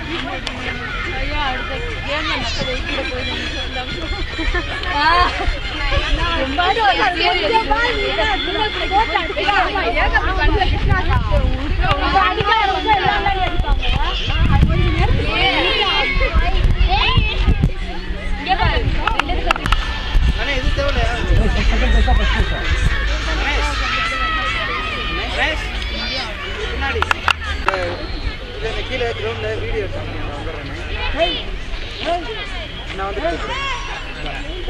அண்ணே இது தேவையில்லையா ரமேஷ் பின்னாடி இந்த இது இந்த கீழே கிரவுண்டில் வீடியோ எடுத்தாங்க நான் வந்துடுறேன் நான் வந்து கூப்பிடுறேன்.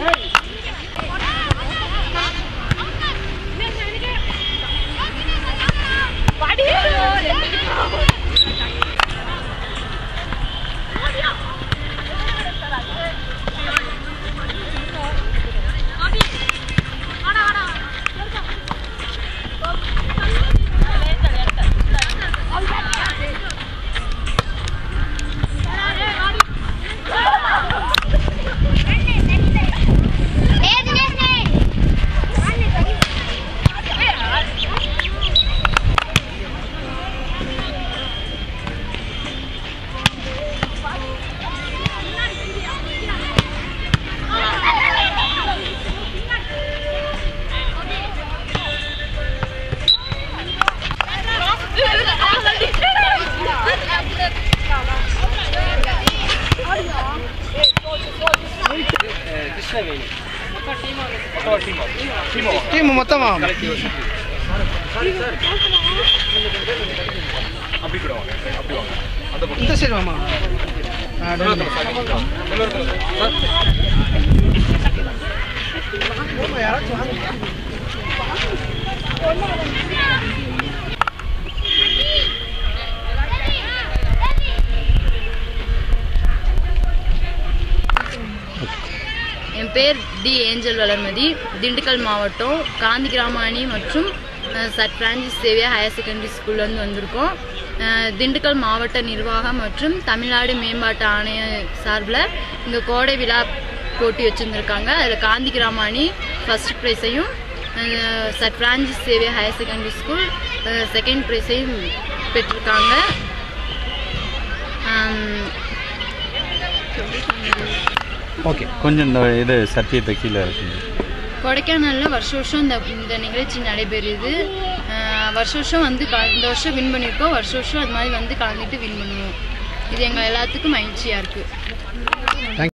டீம் மொத்தமா இந்த சைடு வாமா ஆ, done. யாராச்சும் வாங்க. என் பேர் டி ஏஞ்சல் வளர்மதி திண்டுக்கல் மாவட்டம் காந்தி கிராம அணி மற்றும் அஹ், சர் பிரான்சிஸ் சேவியா ஹையர் செகண்டரி ஸ்கூல்லேருந்து வந்திருக்கோம் அஹ், திண்டுக்கல் மாவட்ட நிர்வாகம் மற்றும் தமிழ்நாடு மேம்பாட்டு ஆணைய சார்பில் இங்கே கோடை விழா போட்டி வச்சுருந்துருக்காங்க அதில் காந்தி கிராம அணி ஃபர்ஸ்ட் ப்ரைஸையும் சர் பிரான்சிஸ் சேவியா ஹையர் செகண்டரி ஸ்கூல் செகண்ட் ப்ரைஸையும் பெற்றிருக்காங்க ஆம், ஓகே கொஞ்சம் இந்த இது சத்தியத்தை கீழே இருக்குங்க கொடைக்கானலில் வருஷ வருஷம் இந்த இந்த நிகழ்ச்சி நடைபெறுது அஹ் வருஷ வருஷம் வந்து கல- இந்த வருஷம் வின் பண்ணியிருக்கோம் வருஷ வருஷம் அது மாதிரி வந்து கலந்துட்டு வின் பண்ணுவோம் இது எங்கள் எல்லாத்துக்கும் மகிழ்ச்சியாக இருக்குது